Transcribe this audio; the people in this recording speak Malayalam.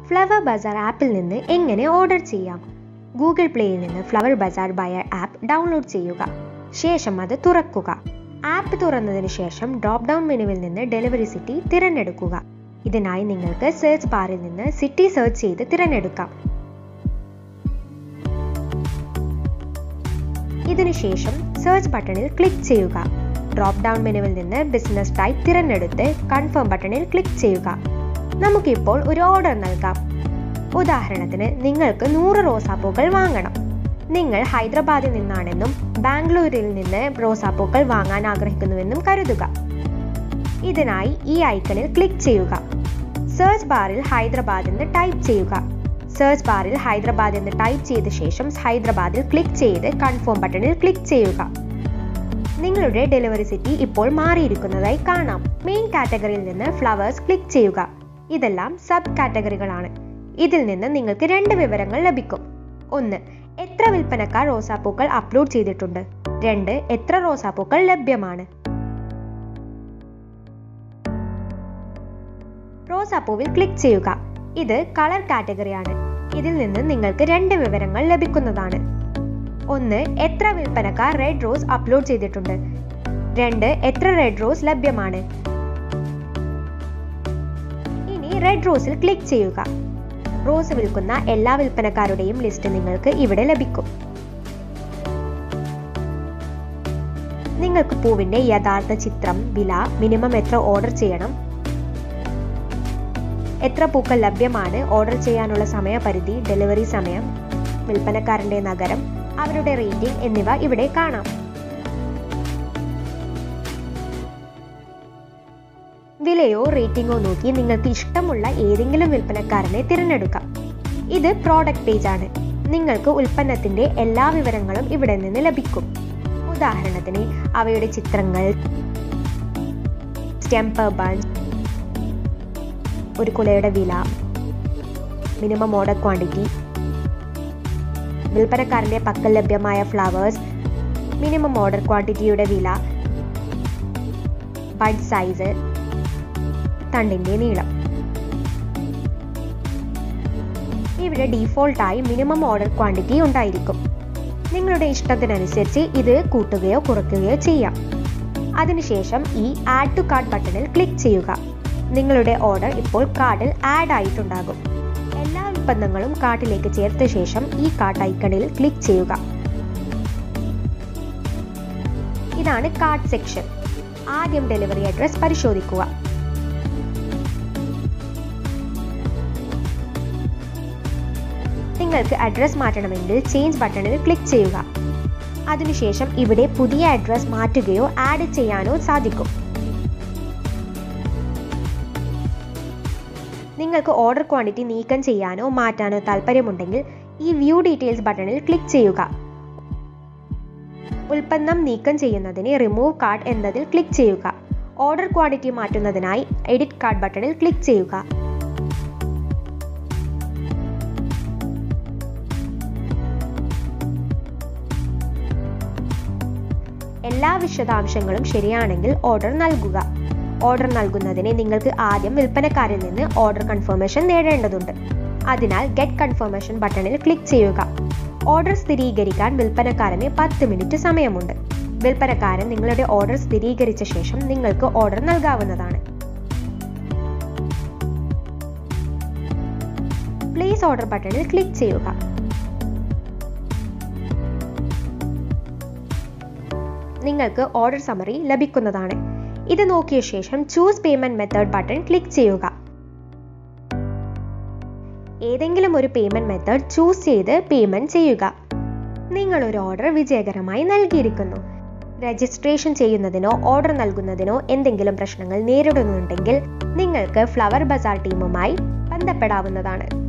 ഫ്ലവർ ബസാർ ആപ്പിൽ നിന്ന് എങ്ങനെ ഓർഡർ ചെയ്യാം ഗൂഗിൾ പ്ലേയിൽ നിന്ന് flower bazaar buyer app download ചെയ്യുക ശേഷം അത് തുറക്കുക ആപ്പ് തുറന്നതിന് ശേഷം ഡ്രോപ്പ് ഡൗൺ മെനുവിൽ നിന്ന് ഡെലിവറി സിറ്റി തിരഞ്ഞെടുക്കുക ഇതിനായി നിങ്ങൾക്ക് സെർച്ച് ബാറിൽ നിന്ന് സിറ്റി സെർച്ച് ചെയ്ത് തിരഞ്ഞെടുക്കാം ഇതിനുശേഷം സെർച്ച് ബട്ടണിൽ ക്ലിക്ക് ചെയ്യുക ഡ്രോപ്പ് ഡൗൺ മെനുവിൽ നിന്ന് ബിസിനസ് ടൈപ്പ് തിരഞ്ഞെടുത്ത് കൺഫേം ബട്ടണിൽ ക്ലിക്ക് ചെയ്യുക നമുക്കിപ്പോൾ ഒരു ഓർഡർ നൽകാം ഉദാഹരണത്തിന് നിങ്ങൾക്ക് നൂറ് റോസാപ്പൂക്കൾ വാങ്ങണം നിങ്ങൾ ഹൈദരാബാദിൽ നിന്നാണെന്നും ബാംഗ്ലൂരിൽ നിന്ന് റോസാപ്പൂക്കൾ വാങ്ങാൻ ആഗ്രഹിക്കുന്നുവെന്നും കരുതുക ഇതിനായി ഈ ഐക്കണിൽ ക്ലിക്ക് ചെയ്യുക സെർച്ച് ബാറിൽ ഹൈദരാബാദ് എന്ന് ടൈപ്പ് ചെയ്യുക സെർച്ച് ബാറിൽ ഹൈദരാബാദ് എന്ന് ടൈപ്പ് ചെയ്ത ശേഷം ഹൈദരാബാദിൽ ക്ലിക്ക് ചെയ്ത് കൺഫേം ബട്ടണിൽ ക്ലിക്ക് ചെയ്യുക നിങ്ങളുടെ ഡെലിവറി സിറ്റി ഇപ്പോൾ മാറിയിരിക്കുന്നതായി കാണാം മെയിൻ കാറ്റഗറിയിൽ നിന്ന് ഫ്ലവേഴ്സ് ക്ലിക്ക് ചെയ്യുക ഇതെല്ലാം സബ് കാറ്റഗറികളാണ് ഇതിൽ നിന്ന് നിങ്ങൾക്ക് രണ്ട് വിവരങ്ങൾ ലഭിക്കും ഒന്ന് എത്ര വിൽപ്പനക്കാർ റോസാപ്പൂക്കൾ അപ്ലോഡ് ചെയ്തിട്ടുണ്ട് രണ്ട് എത്ര റോസാപ്പൂക്കൾ ലഭ്യമാണ് റോസാപ്പൂവിൽ ക്ലിക്ക് ചെയ്യുക ഇത് കളർ കാറ്റഗറിയാണ് ഇതിൽ നിന്ന് നിങ്ങൾക്ക് രണ്ട് വിവരങ്ങൾ ലഭിക്കുന്നതാണ് ഒന്ന് എത്ര വിൽപ്പനക്കാർ റെഡ് റോസ് അപ്ലോഡ് ചെയ്തിട്ടുണ്ട് രണ്ട് എത്ര റെഡ് റോസ് ലഭ്യമാണ് ഇനി റെഡ് റോസിൽ ക്ലിക്ക് ചെയ്യുക റോസ് വിൽക്കുന്ന എല്ലാ വിൽപ്പനക്കാരുടെയും ലിസ്റ്റ് നിങ്ങൾക്ക് ഇവിടെ ലഭിക്കും നിങ്ങൾക്ക് പൂവിന്റെ യഥാർത്ഥ ചിത്രം വില മിനിമം എത്ര ഓർഡർ ചെയ്യണം എത്ര പൂക്കൾ ലഭ്യമാണ് ഓർഡർ ചെയ്യാനുള്ള സമയപരിധി ഡെലിവറി സമയം വിൽപ്പനക്കാരന്റെ നഗരം അവരുടെ റേറ്റിംഗ് എന്നിവ ഇവിടെ കാണാം വിലയോ റേറ്റിംഗോ നോക്കി നിങ്ങൾക്ക് ഇഷ്ടമുള്ള ഏതെങ്കിലും വിൽപ്പനക്കാരനെ തിരഞ്ഞെടുക്കാം ഇത് പ്രോഡക്റ്റ് പേജ് ആണ് നിങ്ങൾക്ക് ഉൽപ്പന്നത്തിന്റെ എല്ലാ വിവരങ്ങളും ഇവിടെ നിന്ന് ലഭിക്കും ഉദാഹരണത്തിന് അവയുടെ ചിത്രങ്ങൾ സ്റ്റെമ്പർ ബഞ്ച് ഒരു കുലയുടെ വില മിനിമം ഓർഡർ ക്വാണ്ടിറ്റി വിൽപ്പനക്കാരന്റെ പക്കൽ ലഭ്യമായ ഫ്ലവേഴ്സ് മിനിമം ഓർഡർ ക്വാണ്ടിറ്റിയുടെ വില ബഡ് സൈസ് തണ്ടിന്റെ നീളം ഇവിടെ ഡീഫോൾട്ടായി മിനിമം ഓർഡർ ക്വാണ്ടിറ്റി ഉണ്ടായിരിക്കും നിങ്ങളുടെ ഇഷ്ടത്തിനനുസരിച്ച് ഇത് കൂട്ടുകയോ കുറയ്ക്കുകയോ ചെയ്യാം അതിനുശേഷം ഈ ആഡ് ടു കാർഡ് ബട്ടണിൽ ക്ലിക്ക് ചെയ്യുക നിങ്ങളുടെ ഓർഡർ ഇപ്പോൾ കാർഡിൽ ആഡ് ആയിട്ടുണ്ടാകും എല്ലാ ഉൽപ്പന്നങ്ങളും കാർട്ടിലേക്ക് ചേർത്ത ശേഷം ഈ കാർട്ട് ഐക്കണിൽ ക്ലിക്ക് ചെയ്യുക ഇതാണ് കാർഡ് സെക്ഷൻ ആദ്യം ഡെലിവറി അഡ്രസ് പരിശോധിക്കുക നിങ്ങൾക്ക് അഡ്രസ് മാറ്റണമെങ്കിൽ ചേഞ്ച് ബട്ടണിൽ ക്ലിക്ക് ചെയ്യുക അതിനുശേഷം ഇവിടെ പുതിയ അഡ്രസ് മാറ്റുകയോ ആഡ് ചെയ്യാനോ സാധിക്കും നിങ്ങൾക്ക് ഓർഡർ ക്വാണ്ടിറ്റി നീക്കം ചെയ്യാനോ മാറ്റാനോ താല്പര്യമുണ്ടെങ്കിൽ ഈ വ്യൂ ഡീറ്റെയിൽസ് ബട്ടണിൽ ക്ലിക്ക് ചെയ്യുക ഉൽപ്പന്നം നീക്കം ചെയ്യുന്നതിന് റിമൂവ് കാർഡ് എന്നതിൽ ക്ലിക്ക് ചെയ്യുക ഓർഡർ ക്വാണ്ടിറ്റി മാറ്റുന്നതിനായി എഡിറ്റ് കാർഡ് ബട്ടണിൽ ക്ലിക്ക് ചെയ്യുക എല്ലാ വിശദാംശങ്ങളും ശരിയാണെങ്കിൽ ഓർഡർ നൽകുക ഓർഡർ നൽകുന്നതിന് നിങ്ങൾക്ക് ആദ്യം വിൽപ്പനക്കാരിൽ നിന്ന് ഓർഡർ കൺഫർമേഷൻ നേടേണ്ടതുണ്ട് അതിനാൽ ഗെറ്റ് കൺഫർമേഷൻ ബട്ടണിൽ ക്ലിക്ക് ചെയ്യുക ഓർഡർ സ്ഥിരീകരിക്കാൻ വിൽപ്പനക്കാരന് പത്ത് മിനിറ്റ് സമയമുണ്ട് വിൽപ്പനക്കാരൻ നിങ്ങളുടെ ഓർഡർ സ്ഥിരീകരിച്ച ശേഷം നിങ്ങൾക്ക് ഓർഡർ നൽകാവുന്നതാണ് പ്ലേസ് ഓർഡർ ബട്ടണിൽ ക്ലിക്ക് ചെയ്യുക നിങ്ങൾക്ക് ഓർഡർ സമറി ലഭിക്കുന്നതാണ് ഇത് നോക്കിയ ശേഷം choose payment method button click ചെയ്യുക ഏതെങ്കിലും ഒരു പേയ്മെന്റ് മെത്തേഡ് ചൂസ് ചെയ്ത് പേയ്മെന്റ് ചെയ്യുക നിങ്ങൾ ഒരു ഓർഡർ വിജയകരമായി നൽകിയിരിക്കുന്നു രജിസ്ട്രേഷൻ ചെയ്യുന്നതിനോ ഓർഡർ നൽകുന്നതിനോ എന്തെങ്കിലും പ്രശ്നങ്ങൾ നേരിടുന്നുണ്ടെങ്കിൽ നിങ്ങൾക്ക് ഫ്ലവർ ബസാർ ടീമുമായി ബന്ധപ്പെടാവുന്നതാണ്